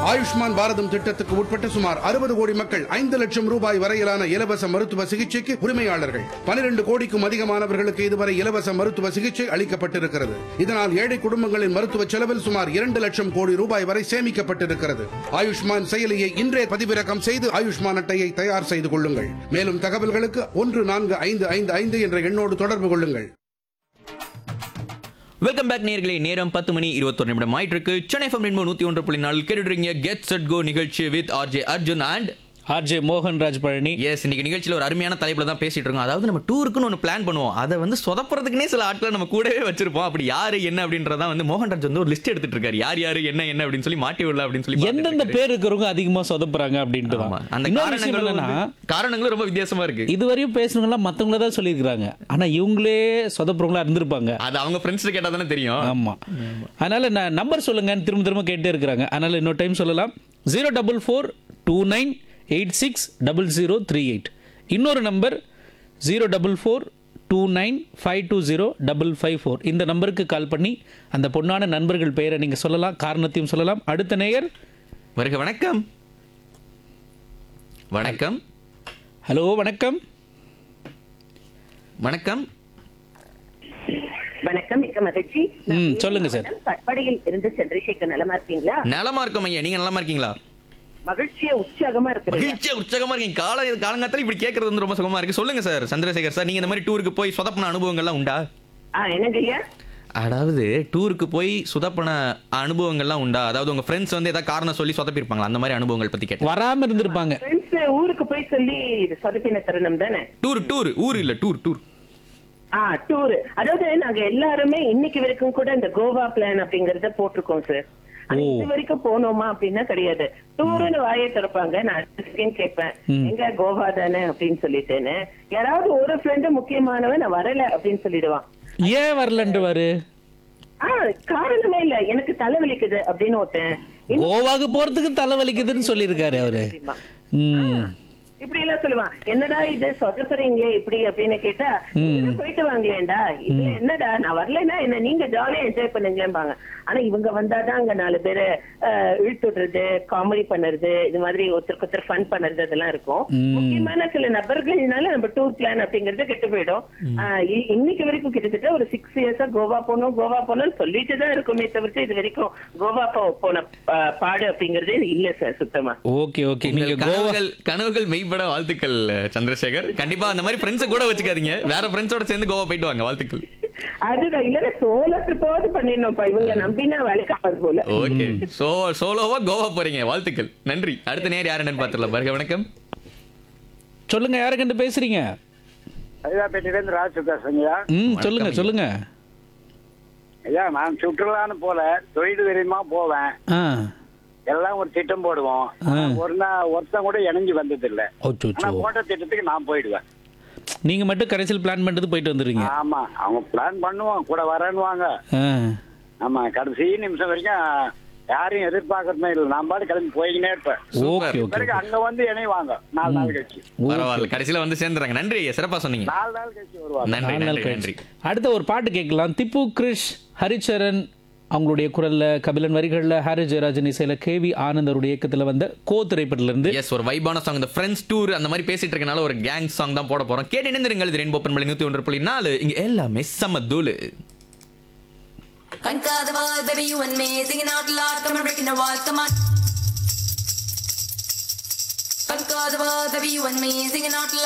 ஆயுஷ்மான் பாரதம் திட்டத்துக்கு உட்பட்ட சுமார் அறுபது கோடி மக்கள் ஐந்து லட்சம் ரூபாய் வரையிலான இலவச மருத்துவ சிகிச்சைக்கு உரிமையாளர்கள் பனிரெண்டு கோடிக்கும் அதிகமானவர்களுக்கு இதுவரை இலவச மருத்துவ சிகிச்சை அளிக்கப்பட்டிருக்கிறது இதனால் ஏழை குடும்பங்களின் மருத்துவ செலவில் சுமார் இரண்டு லட்சம் கோடி ரூபாய் வரை சேமிக்கப்பட்டிருக்கிறது ஆயுஷ்மான் செயலியை இன்றே பதிவிறக்கம் செய்து ஆயுஷ்மான் அட்டையை தயார் செய்து கொள்ளுங்கள் மேலும் தகவல்களுக்கு ஒன்று நான்கு ஐந்து ஐந்து ஐந்து என்ற எண்ணோடு தொடர்பு கொள்ளுங்கள் வெல்கம் பேக் நேர்களே நேரம் பத்து மணி இருபத்தொரு நிமிடம் ஆயிட்டு இருக்கு சென்னை ஃபம் ரெண்டு நூத்தி ஒன்று புள்ளி நாலு கேட்டுறீங்க கெட் செட் கோ நிகழ்ச்சி with RJ Arjun and RJ Mohanraj Palani yes இன்னைக்கு நிகழ்ச்சியில் ஒரு அருமையான தலைப்புல தான் பேசிட்டு இருக்கோம் அதாவது நம்ம டூருக்குன்னு ஒன்று பிளான் பண்ணுவோம் அதை வந்து சொதப்புறதுக்குனே சில ஆட்களை நம்ம கூடவே வச்சிருப்போம் அப்படி யாரு என்ன அப்படின்றதான் வந்து மோகன்ராஜ் வந்து ஒரு லிஸ்ட் எடுத்துட்டு இருக்காரு யார் யாரு என்ன என்ன அப்படின்னு சொல்லி மாட்டி விடல அப்படின்னு சொல்லி பார்த்துட்டு எந்தெந்த இருக்காரு. பேர் இருக்கிறவங்க அதிகமா சொதப்புறாங்க அப்படின்ட்டு ஆமா. தான். அந்த இன்னொரு விஷயம் காரணங்களும் என்னன்னா வந்து- காரணங்களும் ரொம்ப வித்தியாசமா இருக்கு இதுவரையும் பேசுனவங்கலாம் மத்தவங்கள தான் சொல்லியிருக்கிறாங்க ஆனா இவங்களே சொதப்புறவங்களா இருந்திருப்பாங்க அது அவங்க ஃப்ரெண்ட்ஸ் கேட்டா தானே தெரியும் ஆமா அதனால நான் நம்பர் சொல்லுங்கன்னு திரும்ப திரும்ப கேட்டே இருக்கிறாங்க அதனால இன்னொரு டைம் சொல்லலாம் zero double four two nine eight six double zero three eight இன்னொரு number zero double four two nine five two zero double five four இந்த நம்பருக்கு கால் பண்ணி அந்த பொண்ணான நண்பர்கள் பெயரை நீங்கள் சொல்லலாம் காரணத்தையும் சொல்லலாம் அடுத்த நேயர் வருக வணக்கம் வணக்கம் ஹலோ வணக்கம் வணக்கம் வணக்கம் மிக்க மகிழ்ச்சி ம், சொல்லுங்க சார். பட்படையில் இருந்து சந்திரசேகர் நலமா இருக்கீங்களா நலமா இருக்கோம் ஐயா நீங்க நலமா இருக்கீங்களா மகிழ்ச்சியா உற்சாகமா இருக்கிறீங்க மகிழ்ச்சியா உற்சாகமா இருக்கீங்க கால காலங்காத்தால இப்படி கேட்கறது வந்து ரொம்ப சுகமா இருக்கு சொல்லுங்க சார் சந்திரசேகர் சார் நீங்க இந்த மாதிரி டூருக்கு போய் சொதப்பின அனுபவங்கள்லாம் உண்டா ஆ என்னங்க ஐயா அதாவது டூருக்கு போய் சுதப்பின அனுபவங்கள்லாம் உண்டா அதாவது உங்க ஃப்ரெண்ட்ஸ் வந்து ஏதாவது காரணம் சொல்லி சொதப்பிருப்பாங்களா அந்த மாதிரி அனுபவங்கள் பத்தி கேட்டேன் வராம இருந்திருப்பாங்க ஃப்ரெண்ட்ஸ் ஊருக்கு போய் சொல்லி சொதப்பின தருணம் தானே டூர் டூர் ஊர் இல்ல டூர் டூர் ஆ டூர் அதாவது நாங்க எல்லாருமே இன்னைக்கு வரைக்கும் கூட இந்த கோவா பிளான் அப்படிங்கறத போட்டிருக்கோம் சார் ஆனா ஓ. இது வரைக்கும் போனோமா அப்படின்னா கிடையாது டூர்னு வாயை திறப்பாங்க நான் அடுத்த கேட்பேன் எங்க கோவா தானே அப்படின்னு சொல்லிட்டேன்னு யாராவது ஒரு ஃப்ரெண்டு முக்கியமானவன் நான் வரல அப்படின்னு சொல்லிடுவான் ஏன் வரலன்றவாரு ஆ காரணமே இல்ல எனக்கு தலைவலிக்குது அப்படின்னு ஒருத்தன் இன்னும் கோவாக்கு போறதுக்கு தலைவலிக்குதுன்னு சொல்லியிருக்காரு அவரு தெரியுமா? ம் இப்படி எல்லாம் சொல்லுவான் என்னடா இது சொதப்புறீங்களே இப்படி அப்படின்னு கேட்டா "நீங்க போயிட்டு வாங்களேன்டா இது என்னடா நான் வரலைன்னா என்ன நீங்க ஜாலியா என்ஜாய் பண்ணுங்களேம்பாங்க ஆனா இவங்க வந்தாதான் அங்க நாலு பேரு அஹ், இழுத்துடுறது காமெடி பண்ணுறது இது மாதிரி ஒருத்தருக்கு ஒருத்தர் ஃபன் பண்ணுறது அதெல்லாம் இருக்கும் முக்கியமான சில நபர்கள்னால நம்ம டூர் பிளான் அப்படிங்கறது கெட்டு போயிடும் அஹ், இ- இன்னைக்கு வரைக்கும் கிட்டத்தட்ட ஒரு சிக்ஸ் இயர்ஸா கோவா போனோம் கோவா போனோம்னு சொல்லிட்டு தான் இருக்குமே தவிர்த்து இது வரைக்கும் கோவா போ- போன அஹ், பாடு அப்படிங்கறதே இல்ல சார் சுத்தமா ஓகே ஓகே நீங்க உங்கள் கோவா கனவுகள் கனவுகள் மெய்ப்பட வாழ்த்துக்கள் சந்திரசேகர் கண்டிப்பா அந்த மாதிரி ஃப்ரெண்ட்ஸை கூட வச்சுக்காதீங்க வேற ஃப்ரெண்ட்ஸோட சேர்ந்து கோவா போயிட்டு வாங்க வாழ்த்துக்கள் அதுதான் இல்ல சோலோ ட்ரிப்பாவது பண்ணிடணும்ப்பா இவங்க நம்பினா வேலைக்கு ஆகாது போல ஓகே சோ சோலோவா கோவா போறீங்க வாழ்த்துக்கள் நன்றி அடுத்த நேர் யார் என்னன்னு பாத்துடலாம் பாருங்க வணக்கம் சொல்லுங்க யாருக்கிட்ட பேசுறீங்க ஐயாப்பேட்டையிலேருந்து ராஜு பேசுறேங்கய்யா ம் சொல்லுங்க சொல்லுங்க ஐயா நான் சுற்றுலான்னு போல தொழில் தெரியுமா போவேன் ஆ எல்லாம் ஒரு திட்டம் போடுவோம் ஆ. ஒரு நாள் ஒருத்தன் கூட இணைஞ்சு வந்தது இல்ல அச்சோ ஆனா போட்ட திட்டத்துக்கு நான் போயிடுவேன் நீங்க மட்டும் கடைசியில் பிளான் பண்ணிட்டு போயிட்டு வந்துடுறீங்க ஆமா அவங்க பிளான் பண்ணுவோம் கூட வரேன்னுவாங்க ஆ ஆமா கடைசி நிமிஷம் வரைக்கும் யாரையும் எதிர்பார்க்கறதுமே இல்லை நான் பாட்டு கிளம்பி போய்கினே இருப்பேன் ஓகே ஓகே பிறகு அங்க வந்து இணைவாங்க நாலு நாள் கழிச்சு பரவாயில்ல கடைசியில வந்து சேர்ந்துறாங்க நன்றி ஐயா சிறப்பா சொன்னீங்க நாலு நாள் கழிச்சு வருவாங்க நன்றி நாலு நாள் நன்றி கழிச்சு நன்றி அடுத்த ஒரு பாட்டு கேட்கலாம் திப்பு கிரிஷ் ஹரிச்சரன் அவங்களுடைய குரல்ல கபிலன் வரிகள்ல ஹாரி ஜெயராஜன் இசையில கேவி ஆனந்த் அவருடைய இயக்கத்துல வந்த கோ திரைப்படத்துல இருந்து எஸ் ஒரு வைபான சாங் இந்த ஃப்ரெண்ட்ஸ் டூர் அந்த மாதிரி பேசிட்டு இருக்கனால ஒரு கேங் சாங் தான் போட போறோம் கேட்டு இணைந்திருங்கள் இது ரெயின்போ பண்பலை நூத்தி ஒன்று புள்ளி நாலு இங்க எல்லாமே செம்ம தூளு Conquer the world, baby, you and me. Singing out loud, come on, breaking the walls, come on. Conquer the world, baby, you and me. Singing out loud.